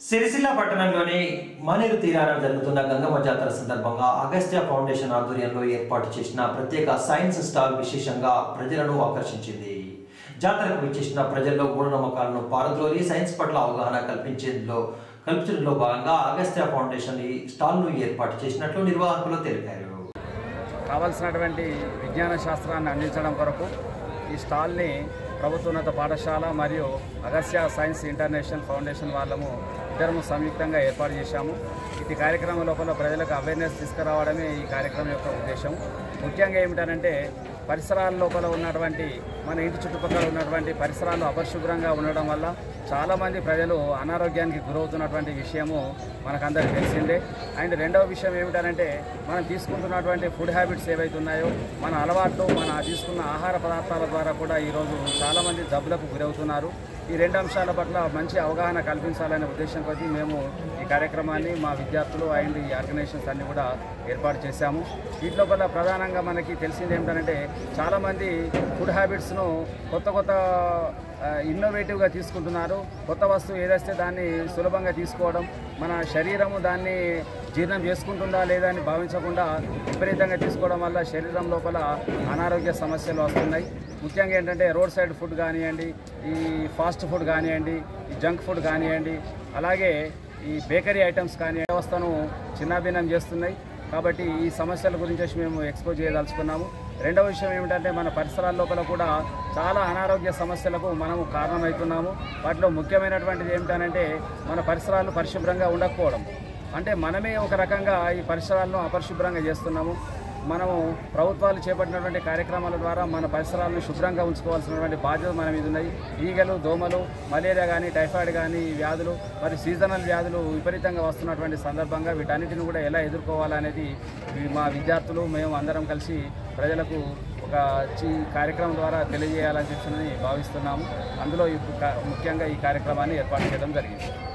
సిరిసిల్ల పట్టణంలోని మానేరు తీరాన జరుగుతున్న గంగమ్మ జాతర సందర్భంగా అగస్త్య ఫౌండేషన్ ఆధ్వర్యంలో ఏర్పాటు చేసిన ప్రత్యేక సైన్స్ స్టాల్ విశేషంగా ప్రజలను ఆకర్షించింది జాతరకు విచ్చేసిన ప్రజల్లో మూఢనమ్మకాలను పారద్రోలి సైన్స్ పట్ల అవగాహన కల్పించేందులో కల్పించడంలో భాగంగా అగస్త్య ఫౌండేషన్ ఈ స్టాల్ను ఏర్పాటు చేసినట్లు నిర్వాహకులు తెలిపారు కావలసినటువంటి విజ్ఞాన శాస్త్రాన్ని అందించడం కొరకు ఈ స్టాల్ని ప్రభుత్వోన్నత పాఠశాల మరియు అగస్య సైన్స్ ఇంటర్నేషనల్ ఫౌండేషన్ వాళ్ళము ఇద్దరము సంయుక్తంగా ఏర్పాటు చేశాము ఇది కార్యక్రమం లోపల ప్రజలకు అవేర్నెస్ తీసుకురావడమే ఈ కార్యక్రమం యొక్క ఉద్దేశం ముఖ్యంగా ఏమిటనంటే పరిసరాల లోపల ఉన్నటువంటి మన ఇంటి చుట్టుపక్కల ఉన్నటువంటి పరిసరాలు అపరిశుభ్రంగా ఉండడం వల్ల చాలామంది ప్రజలు అనారోగ్యానికి గురవుతున్నటువంటి విషయము మనకందరికీ తెలిసిందే అండ్ రెండవ విషయం ఏమిటంటే మనం తీసుకుంటున్నటువంటి ఫుడ్ హ్యాబిట్స్ ఏవైతే ఉన్నాయో మన అలవాట్లు మన తీసుకున్న ఆహార పదార్థాల ద్వారా కూడా ఈరోజు చాలామంది జబ్బులకు గురవుతున్నారు ఈ రెండు అంశాల పట్ల మంచి అవగాహన కల్పించాలనే ఉద్దేశం కొద్దీ మేము ఈ కార్యక్రమాన్ని మా విద్యార్థులు అండ్ ఈ ఆర్గనైజేషన్స్ అన్ని కూడా ఏర్పాటు చేశాము వీటిలో వల్ల ప్రధానంగా మనకి తెలిసింది ఏమిటంటే చాలామంది ఫుడ్ హ్యాబిట్స్ను కొత్త కొత్త ఇన్నోవేటివ్గా తీసుకుంటున్నారు కొత్త వస్తువు ఏదైతే దాన్ని సులభంగా తీసుకోవడం మన శరీరము దాన్ని జీర్ణం చేసుకుంటుందా లేదా అని భావించకుండా విపరీతంగా తీసుకోవడం వల్ల శరీరం లోపల అనారోగ్య సమస్యలు వస్తున్నాయి ముఖ్యంగా ఏంటంటే రోడ్ సైడ్ ఫుడ్ కానివ్వండి ఈ ఫాస్ట్ ఫుడ్ కానివ్వండి ఈ జంక్ ఫుడ్ కానివ్వండి అలాగే ఈ బేకరీ ఐటమ్స్ కానీ వ్యవస్థను చిన్నాభిన్నం చేస్తున్నాయి కాబట్టి ఈ సమస్యల గురించి మేము ఎక్స్పోజ్ చేయదలుచుకున్నాము రెండవ విషయం ఏమిటంటే మన పరిసరాల లోపల కూడా చాలా అనారోగ్య సమస్యలకు మనము కారణమవుతున్నాము వాటిలో ముఖ్యమైనటువంటిది ఏమిటనంటే మన పరిసరాలు పరిశుభ్రంగా ఉండకపోవడం అంటే మనమే ఒక రకంగా ఈ పరిసరాలను అపరిశుభ్రంగా చేస్తున్నాము మనము ప్రభుత్వాలు చేపట్టినటువంటి కార్యక్రమాల ద్వారా మన పరిసరాలను శుభ్రంగా ఉంచుకోవాల్సినటువంటి బాధ్యత మన మీద ఉన్నాయి ఈగలు దోమలు మలేరియా కానీ టైఫాయిడ్ కానీ ఈ వ్యాధులు మరి సీజనల్ వ్యాధులు విపరీతంగా వస్తున్నటువంటి సందర్భంగా వీటన్నిటిని కూడా ఎలా ఎదుర్కోవాలనేది ఈ మా విద్యార్థులు మేము అందరం కలిసి ప్రజలకు ఒక చి కార్యక్రమం ద్వారా తెలియజేయాలని చెప్పి భావిస్తున్నాము అందులో ఇప్పుడు కా- ముఖ్యంగా ఈ కార్యక్రమాన్ని ఏర్పాటు చేయడం జరిగింది